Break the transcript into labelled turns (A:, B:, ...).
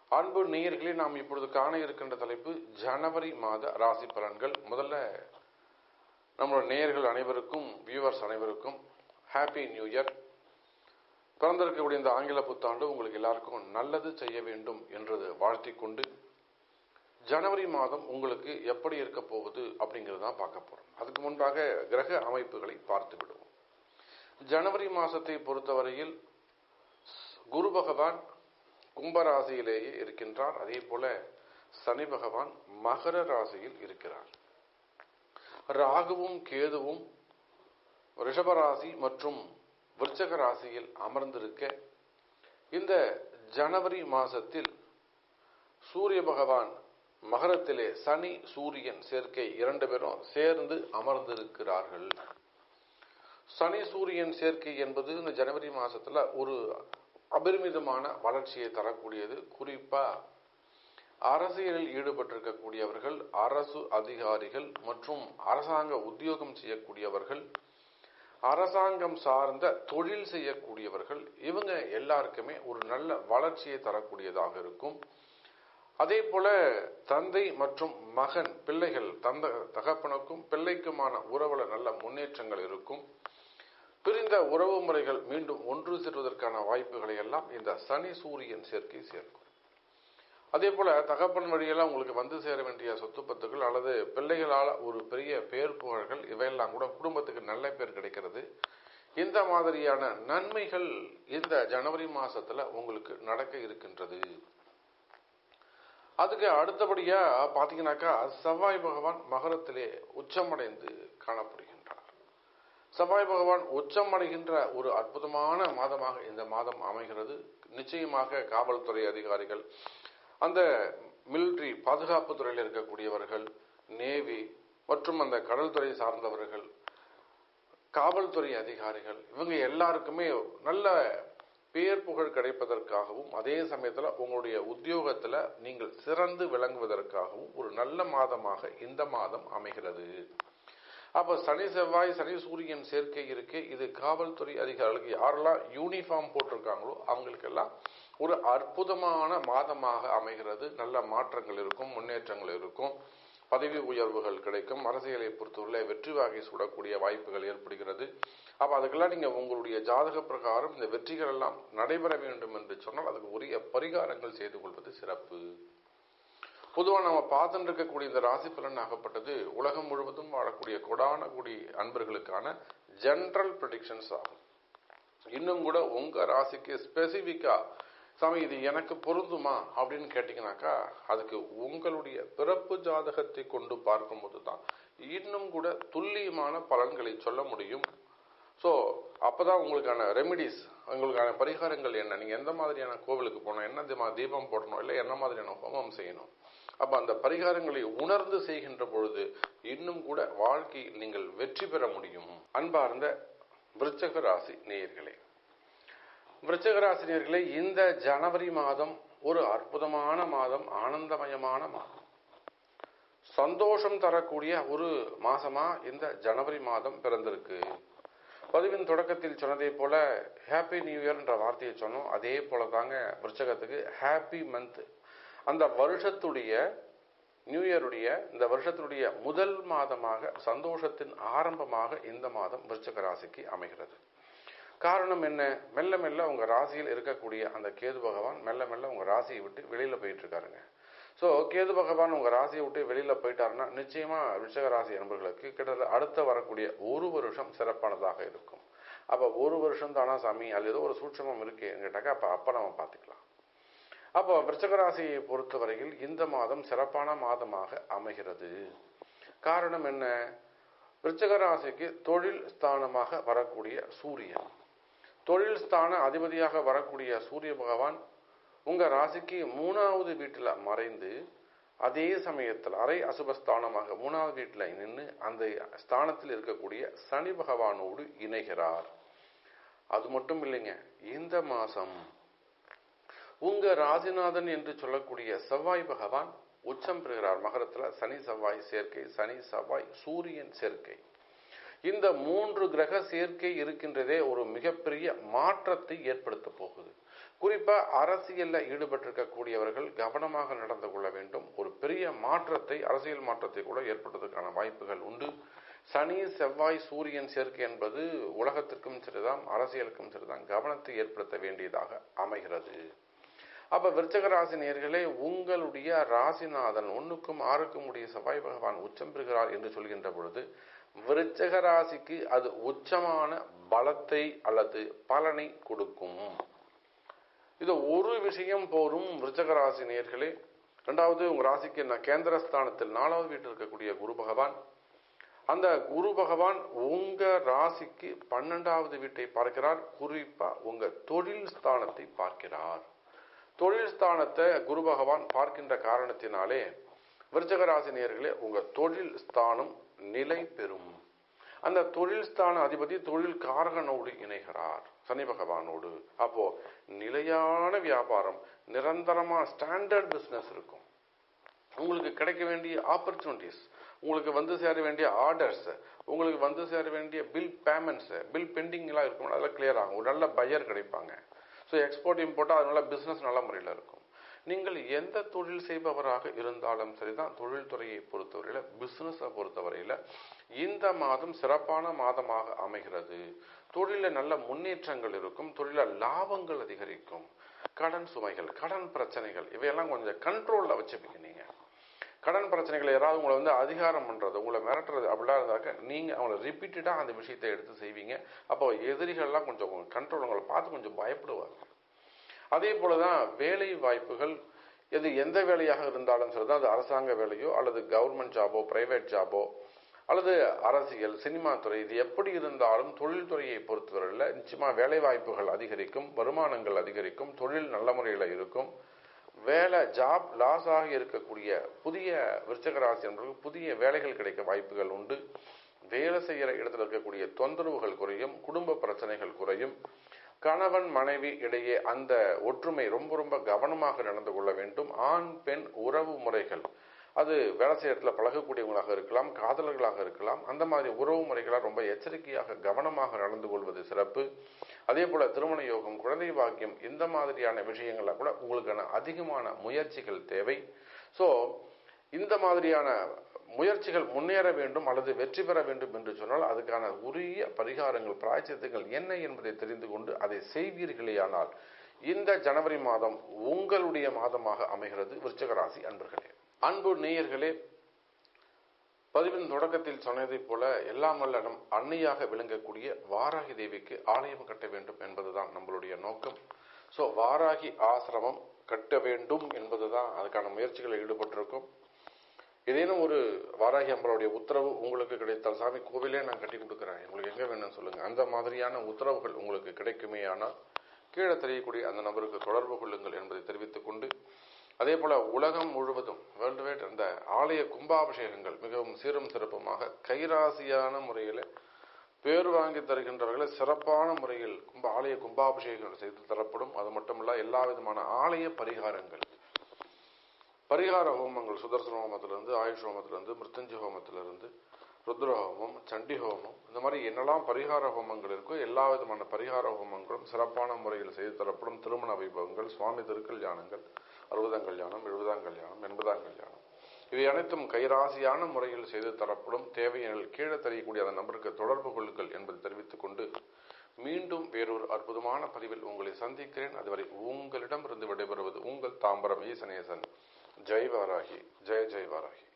A: அன்பு நேயர்களே நாம் இப்பொழுது காண இருக்கின்ற தலைப்பு ஜனவரி மாத ராசி பலன்கள் முதல்ல நம்மளோட நேயர்கள் அனைவருக்கும் வியூவர்ஸ் அனைவருக்கும் ஹாப்பி நியூ இயர் பிறந்திருக்கக்கூடிய இந்த ஆங்கில புத்தாண்டு உங்களுக்கு எல்லாருக்கும் நல்லது செய்ய வேண்டும் என்றது வாழ்த்திக் கொண்டு ஜனவரி மாதம் உங்களுக்கு எப்படி இருக்க போகுது அப்படிங்கிறது தான் பார்க்க போறோம் அதுக்கு முன்பாக கிரக அமைப்புகளை பார்த்து விடுவோம் ஜனவரி மாசத்தை பொறுத்தவரையில் குரு பகவான் கும்பராசியிலேயே இருக்கின்றார் அதே போல சனி பகவான் மகர ராசியில் இருக்கிறார் ராகுவும் கேதுவும் ரிஷபராசி மற்றும் விருச்சக ராசியில் அமர்ந்திருக்க இந்த ஜனவரி மாசத்தில் சூரிய பகவான் மகரத்திலே சனி சூரியன் சேர்க்கை இரண்டு பேரும் சேர்ந்து அமர்ந்திருக்கிறார்கள் சனி சூரியன் சேர்க்கை என்பது இந்த ஜனவரி மாசத்துல ஒரு அபரிமிதமான வளர்ச்சியை தரக்கூடியது குறிப்பா அரசியலில் ஈடுபட்டிருக்கக்கூடியவர்கள் அரசு அதிகாரிகள் மற்றும் அரசாங்க உத்தியோகம் செய்யக்கூடியவர்கள் அரசாங்கம் சார்ந்த தொழில் செய்யக்கூடியவர்கள் இவங்க எல்லாருக்குமே ஒரு நல்ல வளர்ச்சியை தரக்கூடியதாக இருக்கும் அதே போல தந்தை மற்றும் மகன் பிள்ளைகள் தந்த தகப்பனுக்கும் பிள்ளைக்குமான உறவுல நல்ல முன்னேற்றங்கள் இருக்கும் பிரிந்த உறவு முறைகள் மீண்டும் ஒன்று சேர்வதற்கான வாய்ப்புகளை எல்லாம் இந்த சனி சூரியன் சேர்க்கை சேர்க்கும் அதே போல தகப்பன் வழியெல்லாம் உங்களுக்கு வந்து சேர வேண்டிய சொத்து பத்துகள் அல்லது பிள்ளைகளால் ஒரு பெரிய பேர் புகழ்கள் இவையெல்லாம் கூட குடும்பத்துக்கு நல்ல பேர் கிடைக்கிறது இந்த மாதிரியான நன்மைகள் இந்த ஜனவரி மாசத்துல உங்களுக்கு நடக்க இருக்கின்றது அதுக்கு அடுத்தபடியா பாத்தீங்கன்னாக்கா செவ்வாய் பகவான் மகரத்திலே உச்சமடைந்து காணப்படுகின்றார் செவ்வாய் பகவான் உச்சமடைகின்ற ஒரு அற்புதமான மாதமாக இந்த மாதம் அமைகிறது நிச்சயமாக காவல்துறை அதிகாரிகள் அந்த மிலிட்ரி பாதுகாப்பு துறையில் இருக்கக்கூடியவர்கள் நேவி மற்றும் அந்த கடல் துறை சார்ந்தவர்கள் காவல்துறை அதிகாரிகள் இவங்க எல்லாருக்குமே நல்ல பேர் புகழ் கிடைப்பதற்காகவும் அதே சமயத்தில் உங்களுடைய உத்தியோகத்தில் நீங்கள் சிறந்து விளங்குவதற்காகவும் ஒரு நல்ல மாதமாக இந்த மாதம் அமைகிறது அப்ப சனி செவ்வாய் சனி சூரியன் சேர்க்கை இருக்கு இது காவல்துறை அதிகாரிகளுக்கு யாரெல்லாம் யூனிஃபார்ம் போட்டிருக்காங்களோ அவங்களுக்கெல்லாம் ஒரு அற்புதமான மாதமாக அமைகிறது நல்ல மாற்றங்கள் இருக்கும் முன்னேற்றங்கள் இருக்கும் பதவி உயர்வுகள் கிடைக்கும் அரசியலை பொறுத்தவரை வெற்றி வாகை சூடக்கூடிய வாய்ப்புகள் ஏற்படுகிறது அப்ப அதுக்கெல்லாம் நீங்க உங்களுடைய ஜாதக பிரகாரம் இந்த வெற்றிகள் எல்லாம் நடைபெற வேண்டும் என்று சொன்னால் அதுக்கு உரிய பரிகாரங்கள் செய்து கொள்வது சிறப்பு பொதுவாக நம்ம பார்த்துட்டு இருக்கக்கூடிய இந்த ராசி பலன் ஆகப்பட்டது உலகம் முழுவதும் வாழக்கூடிய கொடான கூடி அன்பர்களுக்கான ஜென்ரல் ப்ரடிக்ஷன்ஸ் ஆகும் இன்னும் கூட உங்க ராசிக்கு ஸ்பெசிபிக்கா சாமி இது எனக்கு பொருந்துமா அப்படின்னு கேட்டீங்கன்னாக்கா அதுக்கு உங்களுடைய பிறப்பு ஜாதகத்தை கொண்டு பார்க்கும்போது தான் இன்னும் கூட துல்லியமான பலன்களை சொல்ல முடியும் ஸோ அப்பதான் உங்களுக்கான ரெமிடிஸ் உங்களுக்கான பரிகாரங்கள் என்ன நீங்க எந்த மாதிரியான கோவிலுக்கு போகணும் என்ன தீபம் போடணும் இல்லை என்ன மாதிரியான ஹோமம் செய்யணும் அப்ப அந்த பரிகாரங்களை உணர்ந்து செய்கின்ற பொழுது இன்னும் கூட வாழ்க்கையில் நீங்கள் வெற்றி பெற முடியும் அன்பார்ந்த விருச்சக ராசி நேயர்களே விருச்சக ராசி நேயர்களே இந்த ஜனவரி மாதம் ஒரு அற்புதமான மாதம் ஆனந்தமயமான மாதம் சந்தோஷம் தரக்கூடிய ஒரு மாசமா இந்த ஜனவரி மாதம் பிறந்திருக்கு பதிவின் தொடக்கத்தில் சொன்னதை போல ஹாப்பி நியூ இயர் என்ற வார்த்தையை சொன்னோம் அதே போல தாங்க விருச்சகத்துக்கு ஹாப்பி மந்த் அந்த வருஷத்துடைய நியூ இயருடைய இந்த வருஷத்தினுடைய முதல் மாதமாக சந்தோஷத்தின் ஆரம்பமாக இந்த மாதம் விருச்சக ராசிக்கு அமைகிறது காரணம் என்ன மெல்ல மெல்ல உங்க ராசியில் இருக்கக்கூடிய அந்த கேது பகவான் மெல்ல மெல்ல உங்க ராசியை விட்டு வெளியில போயிட்டு இருக்காருங்க ஸோ கேது பகவான் உங்க ராசியை விட்டு வெளியில போயிட்டாருன்னா நிச்சயமா ரிஷக ராசி நண்பர்களுக்கு கிட்டத்தட்ட அடுத்த வரக்கூடிய ஒரு வருஷம் சிறப்பானதாக இருக்கும் அப்ப ஒரு வருஷம் தானா சாமி அது ஏதோ ஒரு சூட்சமம் இருக்கேன்னு கேட்டாக்கா அப்ப அப்ப நம்ம பார்த்துக்கலாம் அப்போ விருச்சகராசியை பொறுத்தவரையில் இந்த மாதம் சிறப்பான மாதமாக அமைகிறது காரணம் என்ன விருச்சகராசிக்கு தொழில் ஸ்தானமாக வரக்கூடிய சூரியன் தொழில் ஸ்தான அதிபதியாக வரக்கூடிய சூரிய பகவான் உங்க ராசிக்கு மூணாவது வீட்டில் மறைந்து அதே சமயத்தில் அரை அசுபஸ்தானமாக மூணாவது வீட்டில் நின்று அந்த ஸ்தானத்தில் இருக்கக்கூடிய சனி பகவானோடு இணைகிறார் அது மட்டும் இல்லைங்க இந்த மாசம் உங்க ராசிநாதன் என்று சொல்லக்கூடிய செவ்வாய் பகவான் உச்சம் பெறுகிறார் மகரத்துல சனி செவ்வாய் சேர்க்கை சனி செவ்வாய் சூரியன் சேர்க்கை இந்த மூன்று கிரக சேர்க்கை இருக்கின்றதே ஒரு மிகப்பெரிய மாற்றத்தை ஏற்படுத்த போகுது குறிப்பா அரசியல்ல ஈடுபட்டிருக்கக்கூடியவர்கள் கவனமாக நடந்து கொள்ள வேண்டும் ஒரு பெரிய மாற்றத்தை அரசியல் மாற்றத்தை கூட ஏற்படுவதற்கான வாய்ப்புகள் உண்டு சனி செவ்வாய் சூரியன் சேர்க்கை என்பது உலகத்திற்கும் சரிதான் அரசியலுக்கும் சரிதான் கவனத்தை ஏற்படுத்த வேண்டியதாக அமைகிறது அப்ப விருச்சக ராசி நேர்களே உங்களுடைய ராசிநாதன் ஒன்னுக்கும் ஆறுக்கும் உடைய செவ்வாய் பகவான் உச்சம் பெறுகிறார் என்று சொல்கின்ற பொழுது விருச்சக ராசிக்கு அது உச்சமான பலத்தை அல்லது பலனை கொடுக்கும் இது ஒரு விஷயம் போரும் விருச்சக ராசி நேர்களே ரெண்டாவது உங்க ராசிக்கு என்ன கேந்திரஸ்தானத்தில் நாலாவது வீட்டில் இருக்கக்கூடிய குரு பகவான் அந்த குரு பகவான் உங்க ராசிக்கு பன்னெண்டாவது வீட்டை பார்க்கிறார் குறிப்பா உங்க தொழில் ஸ்தானத்தை பார்க்கிறார் தொழில் ஸ்தானத்தை குரு பகவான் பார்க்கின்ற காரணத்தினாலே விருச்சக ராசினியர்களே உங்க தொழில் ஸ்தானம் நிலை பெறும் அந்த தொழில் ஸ்தான அதிபதி தொழில் காரகனோடு இணைகிறார் சனி பகவானோடு அப்போ நிலையான வியாபாரம் நிரந்தரமா ஸ்டாண்டர்ட் பிசினஸ் இருக்கும் உங்களுக்கு கிடைக்க வேண்டிய ஆப்பர்ச்சுனிட்டிஸ் உங்களுக்கு வந்து சேர வேண்டிய ஆர்டர்ஸ் உங்களுக்கு வந்து சேர வேண்டிய பில் பேமெண்ட்ஸ் பில் பெண்டிங் எல்லாம் இருக்கும் அதெல்லாம் கிளியர் ஆகும் ஒரு நல்ல பையர் கிடைப்பாங்க ஸோ எக்ஸ்போர்ட் இம்போர்ட்டாக அதனால பிஸ்னஸ் நல்ல முறையில் இருக்கும் நீங்கள் எந்த தொழில் செய்பவராக இருந்தாலும் சரிதான் தொழில்துறையை பொறுத்தவரையில் பிஸ்னஸை பொறுத்தவரையில் இந்த மாதம் சிறப்பான மாதமாக அமைகிறது தொழில நல்ல முன்னேற்றங்கள் இருக்கும் தொழில லாபங்கள் அதிகரிக்கும் கடன் சுமைகள் கடன் பிரச்சனைகள் இவையெல்லாம் கொஞ்சம் கண்ட்ரோல்ல வச்சுப்பீங்க நீங்க கடன் பிரச்சனைகள் யாராவது உங்களை வந்து அதிகாரம் பண்றது உங்களை மிரட்டுறது அப்படிலாம் இருந்தாக்க நீங்க அவங்கள ரிப்பீட்டடா அந்த விஷயத்தை எடுத்து செய்வீங்க அப்போ எதிரிகள்லாம் கொஞ்சம் கண்ட்ரோல் உங்களை பார்த்து கொஞ்சம் பயப்படுவாங்க அதே போலதான் வேலை வாய்ப்புகள் இது எந்த வேலையாக இருந்தாலும் சரிதான் அது அரசாங்க வேலையோ அல்லது கவர்மெண்ட் ஜாபோ பிரைவேட் ஜாபோ அல்லது அரசியல் சினிமா துறை இது எப்படி இருந்தாலும் தொழில்துறையை பொறுத்தவரையில் நிச்சயமா வேலை வாய்ப்புகள் அதிகரிக்கும் வருமானங்கள் அதிகரிக்கும் தொழில் நல்ல முறையில் இருக்கும் வேலை ஜாப் லாஸ் ஆகி இருக்கக்கூடிய புதிய விருச்சக ராசி என்பவர்களுக்கு புதிய வேலைகள் கிடைக்க வாய்ப்புகள் உண்டு வேலை செய்கிற இடத்துல இருக்கக்கூடிய தொந்தரவுகள் குறையும் குடும்ப பிரச்சனைகள் குறையும் கணவன் மனைவி இடையே அந்த ஒற்றுமை ரொம்ப ரொம்ப கவனமாக நடந்து கொள்ள வேண்டும் ஆண் பெண் உறவு முறைகள் அது வேலை செய்யற இடத்துல பழகக்கூடியவங்களாக இருக்கலாம் காதலர்களாக இருக்கலாம் அந்த மாதிரி உறவு முறைகளாக ரொம்ப எச்சரிக்கையாக கவனமாக நடந்து கொள்வது சிறப்பு அதே போல திருமண யோகம் குழந்தை பாக்கியம் இந்த மாதிரியான விஷயங்கள்ல கூட உங்களுக்கான அதிகமான முயற்சிகள் தேவை ஸோ இந்த மாதிரியான முயற்சிகள் முன்னேற வேண்டும் அல்லது வெற்றி பெற வேண்டும் என்று சொன்னால் அதுக்கான உரிய பரிகாரங்கள் பிராய்ச்சித்தங்கள் என்ன என்பதை தெரிந்து கொண்டு அதை செய்வீர்களேயானால் இந்த ஜனவரி மாதம் உங்களுடைய மாதமாக அமைகிறது விருச்சக ராசி அன்பர்களே அன்பு நேயர்களே பதிவின் தொடக்கத்தில் சொன்னதைப் போல எல்லாம் வல்ல நம் அன்னையாக விளங்கக்கூடிய வாராகி தேவிக்கு ஆலயம் கட்ட வேண்டும் என்பதுதான் நம்மளுடைய நோக்கம் ஸோ வாராகி ஆசிரமம் கட்ட வேண்டும் என்பதுதான் அதுக்கான முயற்சிகளில் ஈடுபட்டிருக்கோம் ஏதேனும் ஒரு வாராகி அம்பளுடைய உத்தரவு உங்களுக்கு கிடைத்தால் சாமி கோவிலே நான் கட்டி கொடுக்குறேன் உங்களுக்கு எங்க வேணும்னு சொல்லுங்க அந்த மாதிரியான உத்தரவுகள் உங்களுக்கு கிடைக்குமே ஆனால் கீழே தெரியக்கூடிய அந்த நபருக்கு தொடர்பு கொள்ளுங்கள் என்பதை தெரிவித்துக் கொண்டு அதே போல உலகம் முழுவதும் வேர்ல்டு வைட் அந்த ஆலய கும்பாபிஷேகங்கள் மிகவும் சீரும் சிறப்புமாக கைராசியான முறையில் பேர் வாங்கி தருகின்றவர்களை சிறப்பான முறையில் கும்ப ஆலய கும்பாபிஷேகங்கள் செய்து தரப்படும் அது மட்டுமல்ல எல்லா விதமான ஆலய பரிகாரங்கள் பரிகார ஹோமங்கள் சுதர்சன ஹோமத்திலிருந்து ஆயுஷ் ஹோமத்திலிருந்து மிருத்தஞ்சு ஹோமத்திலிருந்து ருத்ர ஹோமம் சண்டி ஹோமம் இந்த மாதிரி என்னெல்லாம் பரிகார ஹோமங்கள் இருக்கோ எல்லா விதமான பரிகார ஹோமங்களும் சிறப்பான முறையில் செய்து தரப்படும் திருமண வைபவங்கள் சுவாமி திருக்கல்யாணங்கள் அறுபதாம் கல்யாணம் எழுபதாம் கல்யாணம் எண்பதாம் கல்யாணம் இவை அனைத்தும் கைராசியான முறையில் செய்து தரப்படும் தேவையெனில் கீழே தெரியக்கூடிய அந்த நபருக்கு தொடர்பு கொள்ளுங்கள் என்பதை தெரிவித்துக் கொண்டு மீண்டும் வேறொரு அற்புதமான பதிவில் உங்களை சந்திக்கிறேன் அதுவரை உங்களிடமிருந்து விடைபெறுவது உங்கள் தாம்பரம் ஈசனேசன் ஜெய் வாராகி ஜெய ஜெய் வாராகி